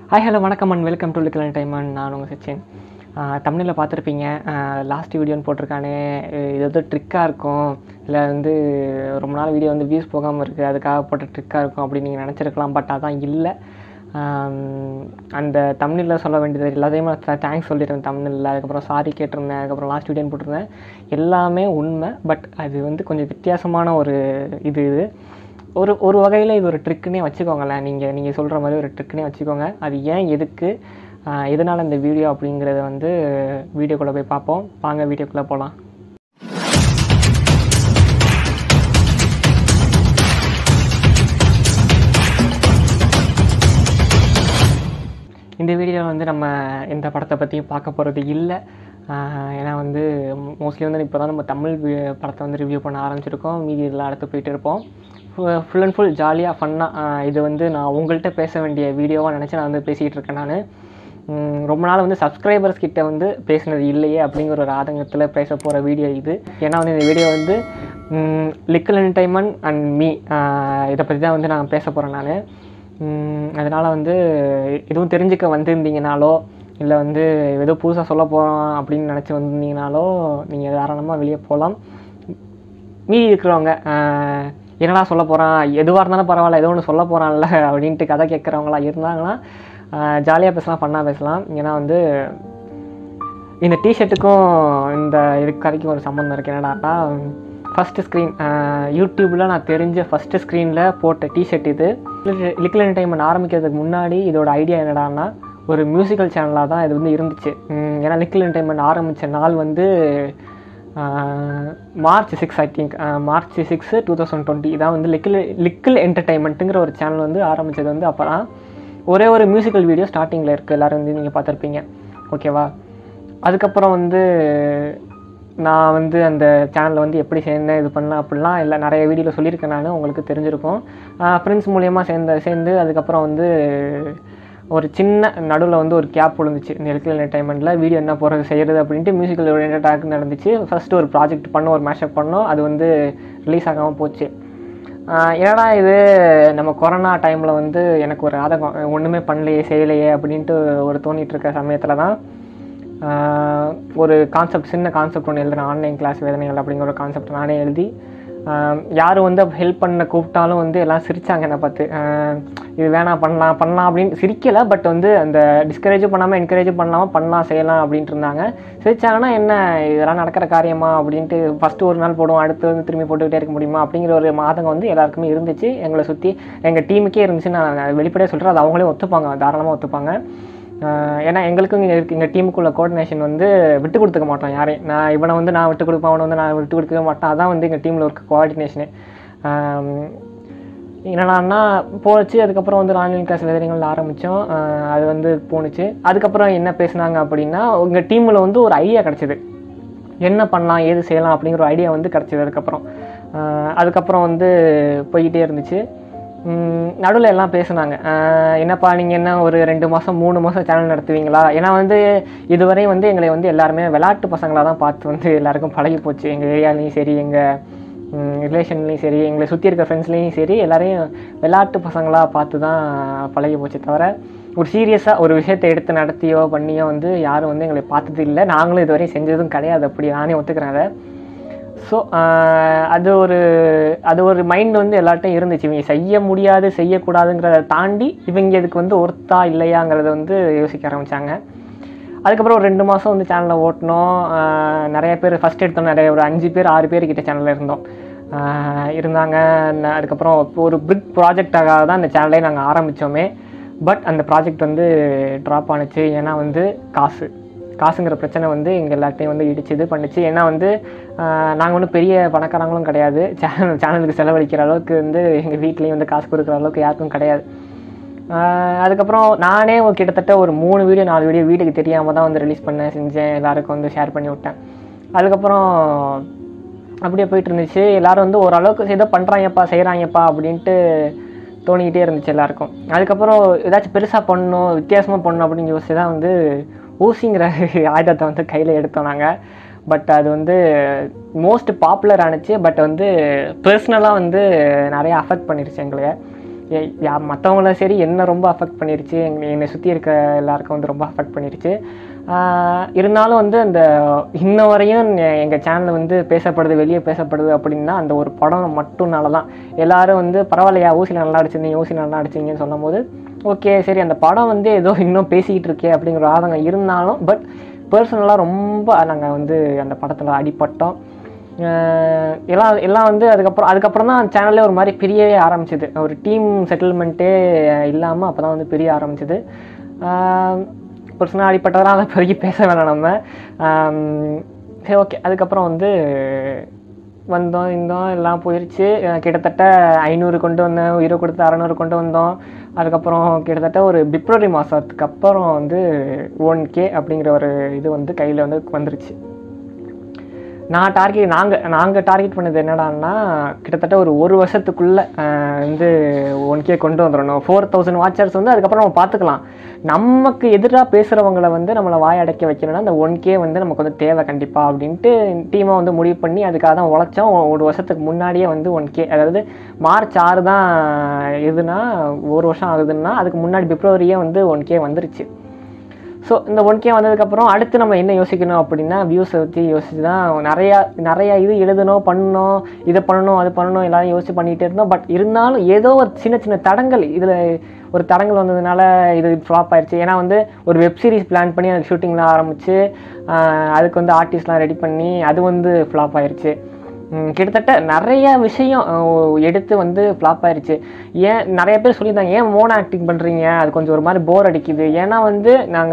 hi hello வணக்கம் and welcome to லிக்கல் time and நான் உங்கள் சச்சின் தமிழில் பார்த்துருப்பீங்க லாஸ்ட் வீடியோன்னு போட்டிருக்கானே அஹ் இது ஏதோ ட்ரிக்காக இருக்கும் இல்லை வந்து ரொம்ப நாள் வீடியோ வந்து வியூஸ் போகாமல் இருக்குது அதுக்காக போட்ட ட்ரிக்காக இருக்கும் அப்படின்னு நீங்கள் நினச்சிருக்கலாம் பட் அதான் இல்லை அந்த தமிழில் சொல்ல வேண்டியது எல்லாத்தையுமே தேங்க்ஸ் சொல்லியிருந்தேன் தமிழில் அதுக்கப்புறம் சாரி கேட்டிருந்தேன் அதுக்கப்புறம் லாஸ்ட் வீடியோன்னு போட்டிருந்தேன் எல்லாமே உண்மை பட் அது வந்து கொஞ்சம் வித்தியாசமான ஒரு இது இது ஒரு ஒரு வகையில் இது ஒரு ட்ரிக்குன்னே வச்சுக்கோங்களேன் நீங்கள் நீங்கள் சொல்கிற மாதிரி ஒரு ட்ரிக்குன்னே வச்சுக்கோங்க அது ஏன் எதுக்கு ஆஹ் எதனால் இந்த வீடியோ அப்படிங்கிறத வந்து வீடியோக்குள்ளே போய் பார்ப்போம் வாங்க வீடியோக்குள்ளே போகலாம் இந்த வீடியோவில் வந்து நம்ம எந்த படத்தை பற்றியும் பார்க்க போகிறது இல்லை ஏன்னா வந்து மோஸ்ட்லி வந்து இப்போ தான் நம்ம தமிழ் வி- படத்தை வந்து ரிவ்யூ பண்ண ஆரம்பிச்சிருக்கோம் மீதி இதில் அடுத்து போயிட்டு இருப்போம் ஃபுல் அண்ட் ஃபுல் ஜாலியாக ஃபன்னாக இது வந்து நான் உங்கள்கிட்ட பேச வேண்டிய வீடியோவாக நினச்சி நான் வந்து பேசிகிட்டு இருக்கேன் நான் ரொம்ப நாள் வந்து சப்ஸ்கிரைபர்ஸ் கிட்ட வந்து பேசினது இல்லையே அப்படிங்கிற ஒரு ஆதங்கத்தில் பேச போகிற வீடியோ இது ஏன்னா வந்து இந்த வீடியோ வந்து லிக்கல் என்டர்டைன்மெண்ட் அண்ட் மீ இதை பற்றி தான் வந்து நான் பேச போகிறேன் நான் அதனால் வந்து எதுவும் தெரிஞ்சுக்க வந்திருந்தீங்கனாலோ இல்லை வந்து ஏதோ புதுசாக சொல்ல போகிறோம் அப்படின்னு நினச்சி வந்திருந்தீங்கனாலோ நீங்கள் தாராளமாக வெளியே போகலாம் மீதி இருக்கிறவங்க ஆஹ், என்னடா சொல்ல போகிறான் எதுவாக இருந்தாலும் பரவாயில்ல ஏதோ ஒன்று சொல்ல போகிறான்ல அப்படின்ட்டு கதை கேட்குறவங்களா இருந்தாங்கன்னா ஜாலியாக பேசலாம் ஃபன்னாக பேசலாம் ஏன்னா வந்து இந்த டிஷர்ட்டுக்கும் இந்த இதுக்கு கதைக்கும் ஒரு சம்மந்தம் இருக்குது என்னடாட்டா ஃபஸ்ட்டு ஸ்க்ரீன் யூடியூப்பில் நான் தெரிஞ்ச ஃபஸ்ட்டு ஸ்க்ரீனில் போட்ட டிஷர்ட் இது லிக்கில் என்டர்டைன்மெண்ட் ஆரம்பிக்கிறதுக்கு முன்னாடி இதோட ஐடியா என்னடான்னா ஒரு மியூசிக்கல் சேனலாக தான் இது வந்து இருந்துச்சு உம், ஏன்னா லிக்கில் என்டர்டைன்மெண்ட் ஆரம்பித்த நாள் வந்து March six I think March six two thousand twenty இதான் வந்து லிக்கில் லிக்கில் என்டர்டைன்மெண்ட்டுங்கிற ஒரு சேனல் வந்து ஆரம்பித்தது வந்து அப்போ தான் ஒரே ஒரு மியூசிக்கல் வீடியோ ஸ்டார்டிங்கில் இருக்குது எல்லோரும் வந்து நீங்கள் பார்த்துருப்பீங்க ஓகேவா அதுக்கப்புறம் வந்து நான் வந்து அந்த சேனலில் வந்து எப்படி சேர்ந்தேன் இது பண்ணேன் அப்படிலாம் இல்லை நிறைய வீடியோவில் சொல்லியிருக்கேன் நான் உங்களுக்கு தெரிஞ்சிருக்கும் ஃப்ரெண்ட்ஸ் மூலியமாக சேர்ந்து சேர்ந்து அதுக்கப்புறம் வந்து ஒரு சின்ன நடுவில் வந்து ஒரு கேப் விழுந்துச்சு இந்த எலக்ட்ரிக்கல் என்டர்டைன்மெண்ட்டில் வீடியோ என்ன போகிறது செய்கிறது அப்படின்ட்டு மியூசிக்கல் ஓரியன்டாக நடந்துச்சு ஃபஸ்ட்டு ஒரு ப்ராஜெக்ட் பண்ணோம் ஒரு மேஷப் பண்ணோம் அது வந்து ரிலீஸ் ஆகாமல் போச்சு ஆஹ் என்னடா இது நம்ம கொரோனா டைமில் வந்து எனக்கு ஒரு ஆதகம் ஒன்றுமே பண்ணலையே செய்யலையே அப்படின்ட்டு ஒரு தோணிட்டு இருக்க சமயத்தில் தான் ஆஹ் ஒரு கான்செப்ட் சின்ன கான்செப்ட் ஒன்று எழுதுறேன் ஆன்லைன் கிளாஸ் வேதனைகள் அப்படிங்கிற ஒரு கான்செப்ட் நானே எழுதி ஆஹ் யார் வந்து ஹெல்ப் பண்ண கூப்பிட்டாலும் வந்து எல்லாம் சிரிச்சாங்க என்னை பார்த்து ஆஹ் இது வேணாம் பண்ணலாம் பண்ணலாம் அப்படின்னு சிரிக்கலை பட் வந்து அந்த டிஸ்கரேஜும் பண்ணாமல் என்கரேஜும் பண்ணாமல் பண்ணலாம் செய்யலாம் அப்படின்ட்டு இருந்தாங்க சிரிச்சாங்கன்னா என்ன இதெல்லாம் நடக்கிற காரியமா அப்படின்ட்டு ஃபஸ்ட்டு ஒரு நாள் போடுவோம் அடுத்து வந்து திரும்பி போட்டுக்கிட்டே இருக்க முடியுமா அப்படிங்கிற ஒரு மாதம் வந்து எல்லாருக்குமே இருந்துச்சு எங்களை சுற்றி எங்கள் டீமுக்கே இருந்துச்சு நான் வெளிப்படையாக சொல்கிறேன் அது அவங்களே ஒத்துப்பாங்க தாராளமாக ஒத்துப்பாங்க ஆஹ் ஏன்னா எங்களுக்கும் இங்கே இருக்கு எங்கள் டீமுக்குள்ள கோஆர்டினேஷன் வந்து விட்டு கொடுத்துக்க மாட்டோம் யாரையும் நான் இவனை வந்து நான் விட்டு கொடுப்பேன் அவனை வந்து நான் விட்டு கொடுக்கவே மாட்டேன் அதான் வந்து எங்கள் டீமில் இருக்க கோஆர்டினேஷனு என்னடான்னா போச்சு அதுக்கப்புறம் வந்து ஆன்லைன் கிளாஸ் விதனைகள் ஆரம்பித்தோம் அது வந்து போணுச்சு அதுக்கப்புறம் என்ன பேசுனாங்க அப்படின்னா உங்கள் டீமில் வந்து ஒரு ஐடியா கிடச்சிது என்ன பண்ணலாம் ஏது செய்யலாம் அப்படிங்கிற ஒரு ஐடியா வந்து கிடச்சிது அதுக்கப்புறம் ஆஹ் அதுக்கப்புறம் வந்து போய்கிட்டே இருந்துச்சு நடுவில் எல்லாம் பேசுனாங்க ஆஹ் என்னப்பா நீங்கள் என்ன ஒரு ரெண்டு மாதம் மூணு மாதம் சேனல் நடத்துவீங்களா ஏன்னா வந்து இதுவரை வந்து எங்களை வந்து எல்லாருமே விளையாட்டு பசங்களாக தான் பார்த்து வந்து எல்லாருக்கும் பழகி போச்சு எங்கள் ஏரியாலையும் சரி எங்கள் ரிலேஷன்லேயும் சரி எங்களை சுற்றி இருக்க ஃப்ரெண்ட்ஸ்லேயும் சரி எல்லாரையும் விளையாட்டு பசங்களாக பார்த்து தான் பழகி போச்சு தவிர ஒரு சீரியஸாக ஒரு விஷயத்தை எடுத்து நடத்தியோ பண்ணியோ வந்து யாரும் வந்து எங்களை பார்த்தது இல்லை நாங்களும் இதுவரை செஞ்சதும் கிடையாது அப்படி நானே ஒத்துக்கிறேன் அதை ஸோ அது ஒரு அது ஒரு மைண்ட் வந்து எல்லார்ட்டையும் இருந்துச்சு இவங்க செய்ய முடியாது செய்யக்கூடாதுங்கிறத தாண்டி இவங்க இதுக்கு வந்து ஒர்த்தா இல்லையாங்கிறத வந்து யோசிக்க ஆரம்பித்தாங்க அதுக்கப்புறம் ஒரு ரெண்டு மாதம் வந்து சேனலை ஓட்டினோம் ஆஹ் நிறைய பேர் ஃபஸ்ட் எடுத்தோம் நிறைய ஒரு அஞ்சு பேர் ஆறு பேர் கிட்ட சேனலில் இருந்தோம் ஆஹ் இருந்தாங்க ந- அதுக்கப்புறம் இப்போ ஒரு பிக் ப்ராஜெக்டாக தான் இந்த சேனலே நாங்கள் ஆரம்பித்தோமே பட் அந்த ப்ராஜெக்ட் வந்து ட்ராப் ஆனுச்சு ஏன்னா வந்து காசு காசுங்கிற பிரச்சனை வந்து எங்கள் எல்லாத்தையும் வந்து இடிச்சு இது பண்ணுச்சு ஏன்னா வந்து நாங்கள் ஒன்றும் பெரிய பணக்காரங்களும் கிடையாது சேனல் சேனலுக்கு செலவழிக்கிற அளவுக்கு வந்து எங்கள் வீட்லேயும் வந்து காசு கொடுக்குற அளவுக்கு யாருக்கும் கிடையாது ஆஹ் அதுக்கப்புறம் நானே ஒரு கிட்டத்தட்ட ஒரு மூணு வீடியோ நாலு வீடியோ வீட்டுக்கு தெரியாமல் தான் வந்து ரிலீஸ் பண்ணேன் செஞ்சேன் எல்லாருக்கும் வந்து ஷேர் பண்ணி விட்டேன் அதுக்கப்புறம் அப்படியே போயிட்டு இருந்துச்சு எல்லாரும் வந்து ஓரளவுக்கு ஏதோ பண்ணுறாங்கப்பா செய்கிறாங்கப்பா அப்படின்ட்டு தோணிக்கிட்டே இருந்துச்சு எல்லாருக்கும் அதுக்கப்புறம் ஏதாச்சும் பெருசாக பண்ணணும் வித்தியாசமாக பண்ணணும் அப்படின்னு யோசிச்சு தான் வந்து ஊசிங்கிற ஆயுதத்தை வந்து கையில் எடுத்தோம் நாங்கள் பட் அது வந்து மோஸ்ட் பாப்புலர் ஆனுச்சு பட் வந்து பர்சனலாக வந்து நிறைய அஃபெக்ட் பண்ணிருச்சு எங்களுக்கு எ- யா மற்றவங்களும் சரி என்ன ரொம்ப அஃபெக்ட் பண்ணிருச்சு எங்க- என்னை சுற்றி இருக்க எல்லாருக்கும் வந்து ரொம்ப அஃபெக்ட் பண்ணிருச்சு ஆஹ் இருந்தாலும் வந்து அந்த இன்ன வரையும் எங்கள் சேனல் வந்து பேசப்படுது வெளியே பேசப்படுது அப்படின்னா அந்த ஒரு படம் மட்டும்னால தான் எல்லாரும் வந்து பரவாயில்லையா ஊசி நல்லா அடிச்சிருந்தீங்க ஊசி நல்லா அடிச்சிங்கன்னு சொல்லும் போது ஓகே சரி அந்த படம் வந்து ஏதோ இன்னும் பேசிக்கிட்டு இருக்கே அப்படிங்கிற ஆதங்கம் இருந்தாலும் பட் பர்சனலாக ரொம்ப நாங்கள் வந்து அந்த படத்தில் அடிப்பட்டோம் அஹ் எல்லாம் எல்லாம் வந்து அதுக்கப்புறம் அதுக்கப்புறம் தான் சேனல்லே ஒரு மாதிரி பிரியவே ஆரம்பிச்சது ஒரு டீம் செட்டில்மெண்ட்டே இல்லாமல் அப்போ தான் வந்து பிரிய ஆரம்பிச்சது பர்சனலாக அடிப்பட்டதெல்லாம் அதை பிறகு பேச வேணாம் நம்ம ஆம், சரி ஓகே அதுக்கப்புறம் வந்து வந்தோம் இருந்தோம் எல்லாம் போயிடுச்சு அஹ் கிட்டத்தட்ட ஐநூறு கொண்டு வந்தேன் உயிரை கொடுத்து அறநூறு கொண்டு வந்தோம் அதுக்கப்புறம் கிட்டத்தட்ட ஒரு பிப்ரவரி மாதத்துக்கு அப்புறம் வந்து ஒன் கே அப்படிங்கிற ஒரு இது வந்து கையில் வந்து வந்துருச்சு நான் டார்கெட் நாங்கள் நாங்கள் டார்கெட் பண்ணது என்னடான்னா கிட்டத்தட்ட ஒரு ஒரு வருஷத்துக்குள்ளே வந்து ஒன் கே கொண்டு வந்துடணும் ஃபோர் தௌசண்ட் வாட்சர்ஸ் வந்து அதுக்கப்புறம் நம்ம பார்த்துக்கலாம் நமக்கு எதிராக பேசுகிறவங்கள வந்து நம்மளை வாய் அடைக்க வைக்கணும்னா அந்த ஒன் கே வந்து நமக்கு வந்து தேவை கண்டிப்பாக அப்படின்ட்டு டீமை வந்து முடிவு பண்ணி அதுக்காக தான் உழைச்சோம் ஒ- ஒரு வருஷத்துக்கு முன்னாடியே வந்து ஒன் கே அதாவது மார்ச் ஆறு தான் இதுனா ஒரு வருஷம் ஆகுதுன்னா அதுக்கு முன்னாடி பிப்ரவரியே வந்து ஒன் கே வந்துருச்சு ஸோ இந்த ஒன் கே வந்ததுக்கப்புறம் அடுத்து நம்ம என்ன யோசிக்கணும் அப்படின்னா வியூஸை பற்றி யோசிச்சு தான் நிறையா நிறையா இது எழுதணும் பண்ணணும் இதை பண்ணணும் அது பண்ணணும் எல்லாரும் யோசிச்சு பண்ணிகிட்டே இருந்தோம் பட் இருந்தாலும் ஏதோ ஒரு சின்ன சின்ன தடங்கள் இதில் ஒரு தடங்கள் வந்ததுனால இது ஃப்ளாப் ஆயிடுச்சு ஏன்னா வந்து ஒரு வெப் சீரிஸ் பிளான் பண்ணி அதுக்கு ஷூட்டிங்லாம் ஆரம்பித்து அதுக்கு வந்து ஆர்டிஸ்ட்லாம் ரெடி பண்ணி அது வந்து ஃப்ளாப் ஆயிடுச்சு ம், கிட்டத்தட்ட நிறைய விஷயம் அஹ், எடுத்து வந்து ஃப்ளாப் ஆயிருச்சு ஏன் நிறைய பேர் சொல்லியிருந்தாங்க ஏன் மோனோ ஆக்டிங் பண்ணுறீங்க அது கொஞ்சம் ஒரு மாதிரி போர் அடிக்குது ஏன்னா வந்து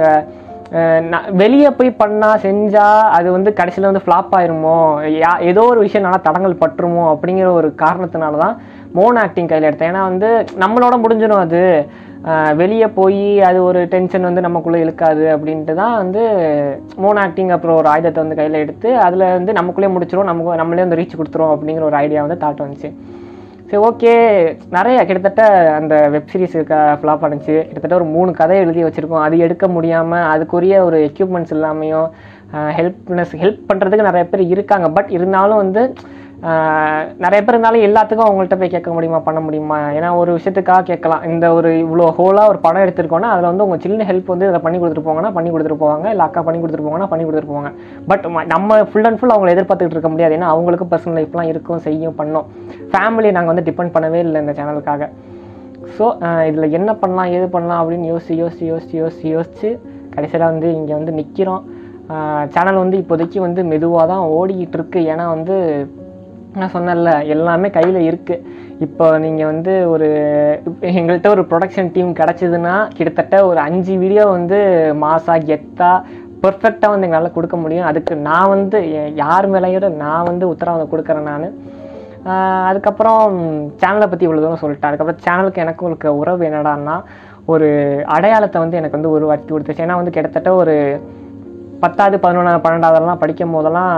நாங்கள் வெளியே போய் பண்ணால் செஞ்சால் அது வந்து கடைசியில் வந்து ஃப்ளாப் ஆயிருமோ யா ஏதோ ஒரு விஷயம் நல்லா தடங்கள் பட்டுருமோ அப்படிங்கிற ஒரு காரணத்தினால தான் மோனோ ஆக்டிங் கையில் எடுத்தேன் ஏன்னா வந்து நம்மளோட முடிஞ்சிடும் அது வெளியே போய் அது ஒரு டென்ஷன் வந்து நமக்குள்ளே இழுக்காது அப்படின்ட்டு தான் வந்து மோனோ ஆக்டிங் அப்புறம் ஒரு ஆயுதத்தை வந்து கையில் எடுத்து அதில் வந்து நமக்குள்ளே முடிச்சிரும் நமக்கு நம்மளே வந்து ரீச் கொடுத்துரும் அப்படிங்கிற ஒரு ஐடியா வந்து தாட் வந்துச்சு சரி ஓகே நிறைய கிட்டத்தட்ட அந்த வெப் சீரிஸ் ஃப்ளாப் ஆனிச்சு கிட்டத்தட்ட ஒரு மூணு கதை எழுதி வச்சுருக்கோம் அது எடுக்க முடியாமல் அதுக்குரிய ஒரு எக்யூப்மெண்ட்ஸ் இல்லாமையும் ஹெல்ப்னஸ் ஹெல்ப் பண்ணுறதுக்கு நிறைய பேர் இருக்காங்க பட் இருந்தாலும் வந்து ஆஹ், நிறைய பேர் இருந்தாலும் எல்லாத்துக்கும் அவங்கள்ட்ட போய் கேட்க முடியுமா பண்ண முடியுமா ஏன்னா ஒரு விஷயத்துக்காக கேட்கலாம் இந்த ஒரு இவ்வளோ ஹோலாக ஒரு படம் எடுத்திருக்கோன்னா அதில் வந்து உங்கள் சின்ன ஹெல்ப் வந்து இதை பண்ணி கொடுத்துட்டு போங்கன்னா பண்ணி கொடுத்துட்டு போவாங்க இல்லை அக்கா பண்ணி கொடுத்துட்டு போங்கன்னா பண்ணி கொடுத்துட்டு போவாங்க பட் நம்ம ஃபுல் அண்ட் ஃபுல் அவங்களை எதிர்பார்த்துக்கிட்டு இருக்க முடியாது ஏன்னா அவங்களுக்கும் பர்சனல் லைஃப்லாம் இருக்கும் செய்யும் பண்ணோம் ஃபேமிலியை நாங்கள் வந்து டிபெண்ட் பண்ணவே இல்லை இந்த சேனலுக்காக ஸோ இதில் என்ன பண்ணலாம் ஏது பண்ணலாம் அப்படின்னு யோசிச்சு யோசிச்சு யோசிச்சு யோசிச்சு யோசிச்சு கடைசியில் வந்து இங்கே வந்து நிற்கிறோம் சேனல் வந்து இப்போதைக்கு வந்து மெதுவாக தான் ஓடிக்கிட்டு இருக்கு ஏன்னா வந்து நான் சொன்னேன்ல எல்லாமே கையில் இருக்குது இப்போ நீங்கள் வந்து ஒரு இப்ப எங்கள்கிட்ட ஒரு ப்ரொடக்ஷன் டீம் கிடச்சிதுன்னா கிட்டத்தட்ட ஒரு அஞ்சு வீடியோ வந்து மாசா கெத்தா பெர்ஃபெக்டாக வந்து எங்களால் கொடுக்க முடியும் அதுக்கு நான் வந்து எ- யார் மேலேயோட நான் வந்து உத்தரவாதம் கொடுக்குறேன் நான் அதுக்கப்புறம் சேனலை பற்றி இவ்வளோ தூரம் சொல்லிட்டேன் அதுக்கப்புறம் சேனலுக்கு எனக்கும் இருக்க உறவு என்னடான்னா ஒரு அடையாளத்தை வந்து எனக்கு வந்து உருவாக்கி கொடுத்துச்சு ஏன்னா வந்து கிட்டத்தட்ட ஒரு பத்தாவது பதினொன்றாவது பன்னெண்டாவதெல்லாம் படிக்கும் போதெல்லாம்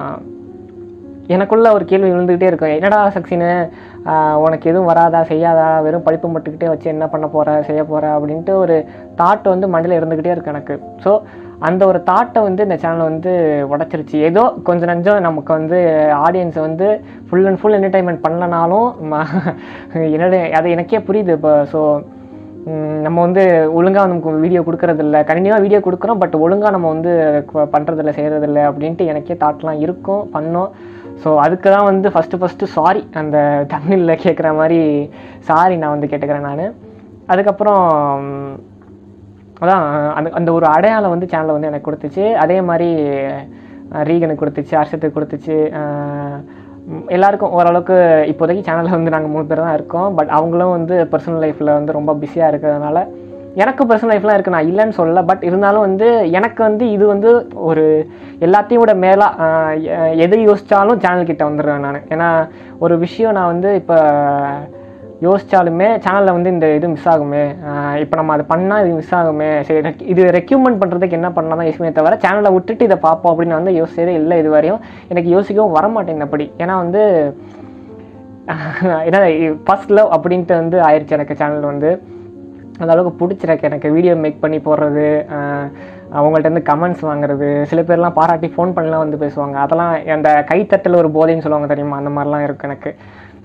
எனக்குள்ள ஒரு கேள்வி விழுந்துக்கிட்டே இருக்கும் என்னடா சக்சினு ஆஹ் உனக்கு எதுவும் வராதா செய்யாதா வெறும் படிப்பு மட்டுக்கிட்டே வச்சு என்ன பண்ண போற செய்ய போற அப்படின்ட்டு ஒரு தாட் வந்து மண்டியில் இருந்துக்கிட்டே இருக்கு எனக்கு ஸோ அந்த ஒரு தாட்டை வந்து இந்த சேனல் வந்து உடச்சிருச்சு ஏதோ கொஞ்சம் நஞ்சம் நமக்கு வந்து ஆடியன்ஸை வந்து ஃபுல் அண்ட் ஃபுல் என்டர்டைன்மெண்ட் பண்ணலனாலும் ம- என்னோட அது எனக்கே புரியுது இப்போ ஸோ ம், நம்ம வந்து ஒழுங்காக நமக்கு வீடியோ கொடுக்கறதில்ல கண்டினியூவாக வீடியோ கொடுக்குறோம் பட் ஒழுங்காக நம்ம வந்து க- பண்றதில்ல செய்கிறதில்ல அப்படின்ட்டு எனக்கே தாட்லாம் இருக்கும் பண்ணோம் ஸோ அதுக்கு தான் வந்து ஃபஸ்ட்டு ஃபஸ்ட்டு சாரி அந்த தமிழில் கேட்குற மாதிரி சாரி நான் வந்து கேட்டுக்கிறேன் நான் அதுக்கப்புறம் ம், அதான் அந்த அந்த ஒரு அடையாளம் வந்து சேனலில் வந்து எனக்கு கொடுத்துச்சு அதே மாதிரி அஹ், ரீகனுக்கு கொடுத்துச்சு ஹர்ஷத்துக்கு கொடுத்துச்சு அஹ், ம், எல்லாருக்கும் ஓரளவுக்கு இப்போதைக்கு சேனலில் வந்து நாங்கள் மூணு பேர் தான் இருக்கோம் பட் அவங்களும் வந்து பர்சனல் லைஃப்பில் வந்து ரொம்ப பிஸியாக இருக்கிறதுனால எனக்கு பர்சனல் லைஃப்லாம் இருக்குது நான் இல்லைன்னு சொல்லல பட் இருந்தாலும் வந்து எனக்கு வந்து இது வந்து ஒரு எல்லாத்தையும் விட மேலாக எதை யோசித்தாலும் சேனல் கிட்ட வந்துடுவேன் நான் ஏன்னா ஒரு விஷயம் நான் வந்து இப்போ யோசிச்சாலுமே சேனலில் வந்து இந்த இது மிஸ் ஆகுமே இப்போ நம்ம அதை பண்ணால் இது மிஸ் ஆகுமே சரி rec- இது ரெக்யூமெண்ட் பண்ணுறதுக்கு என்ன பண்ணால் தான் யோசிக்குமே தவிர சேனலை விட்டுட்டு இதை பார்ப்போம் அப்படின்னு நான் வந்து யோசிச்சதே இல்லை இது வரையும் எனக்கு யோசிக்கவும் வர மாட்டேங்குது அப்படி ஏன்னா வந்து ஏன்னா ஃபர்ஸ்ட் லவ் அப்படின்ட்டு வந்து ஆயிடுச்சு எனக்கு சேனல் வந்து அந்த அளவுக்கு பிடிச்சிருக்கு எனக்கு வீடியோ மேக் பண்ணி போடுறது ஆஹ் அவங்கள்ட்ட இருந்து கமெண்ட்ஸ் வாங்குறது சில பேர்லாம் பாராட்டி ஃபோன் பண்ணலாம் வந்து பேசுவாங்க அதெல்லாம் அந்த கைத்தட்டல் ஒரு போதைன்னு சொல்லுவாங்க தெரியுமா அந்த மாதிரிலாம் இருக்கும் எனக்கு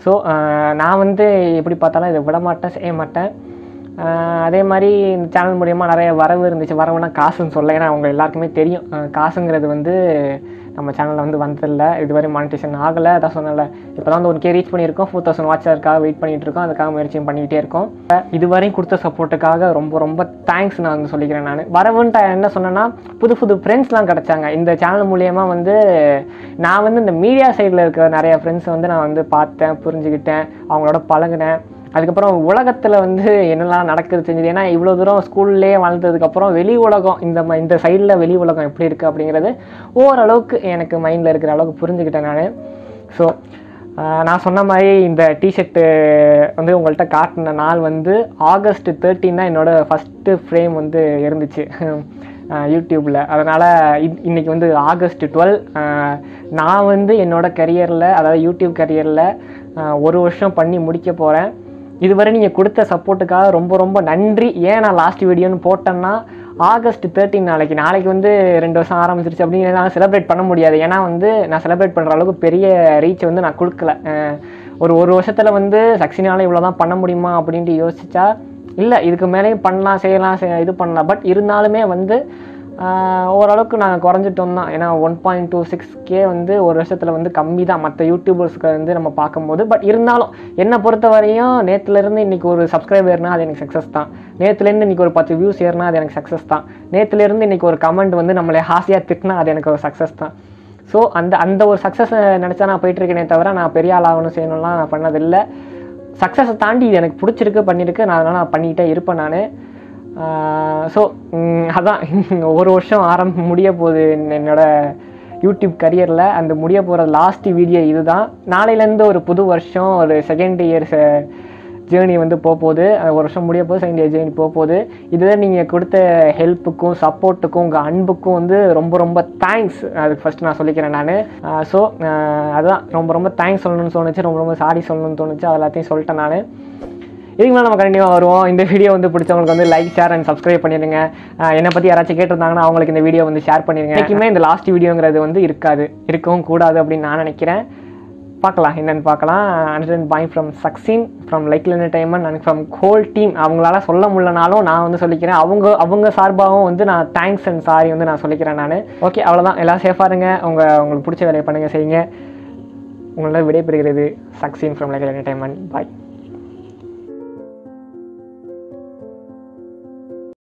ஸோ நான் வந்து எப்படி பார்த்தாலும் இதை விட மாட்டேன் செய்ய மாட்டேன் ஆஹ் அதே மாதிரி இந்த சேனல் மூலியமாக நிறைய வரவு இருந்துச்சு வரவுனா காசுன்னு சொல்ல ஏன்னா அவங்க எல்லாருக்குமே தெரியும் ஆஹ் காசுங்கிறது வந்து நம்ம சேனலில் வந்து வந்ததில்லை இதுவரை மானிட்டேஷன் ஆகலை அதான் சொன்னல இப்போ தான் வந்து ஒன் கே ரீச் பண்ணியிருக்கோம் ஃபோர் தௌசண்ட் வாட்சருக்காக வெயிட் பண்ணிட்டு இருக்கோம் அதுக்காக முயற்சியும் பண்ணிக்கிட்டே இருக்கோம் இதுவரையும் கொடுத்த சப்போர்ட்டுக்காக ரொம்ப ரொம்ப தேங்க்ஸ் நான் வந்து சொல்லிக்கிறேன் நான் வரவுன்ட்டு என்ன சொன்னேன்னா புது புது ஃப்ரெண்ட்ஸ்லாம் கிடச்சாங்க இந்த சேனல் மூலியமாக வந்து நான் வந்து இந்த மீடியா சைடில் இருக்கிற நிறைய ஃப்ரெண்ட்ஸை வந்து நான் வந்து பார்த்தேன் புரிஞ்சுக்கிட்டேன் அவங்களோட பழகினேன் அதுக்கப்புறம் உலகத்தில் வந்து என்னெல்லாம் நடக்குது தெரிஞ்சது ஏன்னா இவ்வளோ தூரம் ஸ்கூல்லேயே வளர்ந்ததுக்கப்புறம் வெளி உலகம் இந்த ம- இந்த சைடில் வெளி உலகம் எப்படி இருக்குது அப்படிங்கிறது ஓரளவுக்கு எனக்கு மைண்டில் இருக்கிற அளவுக்கு புரிஞ்சுக்கிட்டேன் நான் ஸோ நான் சொன்ன மாதிரி இந்த டிஷர்ட்டு வந்து உங்கள்கிட்ட காட்டின நாள் வந்து ஆகஸ்ட் தேர்ட்டின் தான் என்னோடய ஃபஸ்ட்டு ஃப்ரேம் வந்து இருந்துச்சு யூடியூப்பில் அதனால் இன்னைக்கு வந்து ஆகஸ்ட் டுவெல் நான் வந்து என்னோட கரியரில் அதாவது யூடியூப் கரியரில் ஒரு வருஷம் பண்ணி முடிக்க போகிறேன் இதுவரை நீங்கள் கொடுத்த சப்போர்ட்டுக்காக ரொம்ப ரொம்ப நன்றி ஏன் நான் லாஸ்ட் வீடியோன்னு போட்டேன்னா ஆகஸ்ட் தேர்ட்டின் நாளைக்கு நாளைக்கு வந்து ரெண்டு வருஷம் ஆரம்பிச்சிருச்சு அப்படின்னு நான் செலிப்ரேட் பண்ண முடியாது ஏன்னா வந்து நான் செலிப்ரேட் பண்ணுற அளவுக்கு பெரிய ரீச் வந்து நான் கொடுக்கல அஹ் ஒரு ஒரு வருஷத்தில் வந்து சக்ஸினால இவ்வளோ தான் பண்ண முடியுமா அப்படின்ட்டு யோசிச்சா இல்லை இதுக்கு மேலேயும் பண்ணலாம் செய்யலாம் செய்- இது பண்ணலாம் பட் இருந்தாலுமே வந்து ஆஹ் ஓரளவுக்கு நாங்கள் குறைஞ்சிட்டோம் தான் ஏன்னா one point two six K வந்து ஒரு வருஷத்தில் வந்து கம்மி தான் மற்ற யூடியூபர்ஸ்க்கு வந்து நம்ம பார்க்கும்போது பட் இருந்தாலும் என்னை பொறுத்த வரையும் நேற்றுலேருந்து இன்றைக்கி ஒரு சப்ஸ்கிரைபர்னா அது எனக்கு சக்ஸஸ் தான் நேற்றுலேருந்து இன்றைக்கி ஒரு பத்து வியூஸ் ஏறினா அது எனக்கு சக்ஸஸ் தான் நேற்றுலேருந்து இன்றைக்கி ஒரு கமெண்ட் வந்து நம்மளை ஹாசியாக திட்டினா அது எனக்கு ஒரு சக்ஸஸ் தான் ஸோ அந்த அந்த ஒரு சக்ஸஸ் நினச்சா நான் போயிட்டுருக்கேனே தவிர நான் பெரிய ஆள் ஆகணும் செய்யணும்லாம் நான் பண்ணதில்லை சக்ஸஸை தாண்டி இது எனக்கு பிடிச்சிருக்கு பண்ணியிருக்கு நான் அதனால் நான் பண்ணிக்கிட்டே இருப்பேன் நான் ஸோ அதான் ஒரு வருஷம் ஆரம்ப முடிய போகுது என்னோட யூடியூப் கரியரில் அந்த முடிய போகிற லாஸ்ட் வீடியோ இதுதான் நாளையிலேருந்து ஒரு புது வருஷம் ஒரு செகண்ட் இயர்ஸ் ஜேர்னி வந்து போக போகுது அது ஒரு வருஷம் முடிய போகுது செகண்ட் இயர் ஜேர்னி போக போகுது இதுதான் நீங்கள் கொடுத்த ஹெல்ப்புக்கும் சப்போர்ட்டுக்கும் உங்கள் அன்புக்கும் வந்து ரொம்ப ரொம்ப தேங்க்ஸ் அதுக்கு ஃபஸ்ட்டு நான் சொல்லிக்கிறேன் நான் ஸோ அதான் ரொம்ப ரொம்ப தேங்க்ஸ் சொல்லணும்னு தோணுச்சு ரொம்ப ரொம்ப சாரி சொல்லணும்னு தோணுச்சு அது எல்லாத்தையும் சொல்லிட்டேன் நான் இதுக்கு மேலே நம்ம கண்டிப்பாக வருவோம் இந்த வீடியோ வந்து பிடிச்சவங்களுக்கு வந்து லைக் ஷேர் அண்ட் சப்ஸ்கிரைப் பண்ணிடுங்க அஹ் என்னை பற்றி யாராச்சும் கேட்டிருந்தாங்கன்னா அவங்களுக்கு இந்த வீடியோ வந்து ஷேர் பண்ணிடுங்க என்றைக்குமே இந்த லாஸ்ட் வீடியோங்கிறது வந்து இருக்காது இருக்கவும் கூடாது அப்படின்னு நான் நினைக்கிறேன் பார்க்கலாம் என்னன்னு பார்க்கலாம் and bye from Sachin from லைக்ல entertainment and from whole team அவங்களால சொல்ல முடியலனாலும் நான் வந்து சொல்லிக்கிறேன் அவங்க அவங்க சார்பாகவும் வந்து நான் தேங்க்ஸ் அண்ட் சாரி வந்து நான் சொல்லிக்கிறேன் நான் ஓகே அவ்வளோதான் எல்லாம் சேஃபாக இருங்க உங்கள் உங்களுக்கு பிடிச்ச வேலையை பண்ணுங்கள் செய்யுங்க உங்களோட விடைபெறுகிறது சக்சின் ஃப்ரம் லைக்ல என்டர்டைன்மெண்ட் பாய்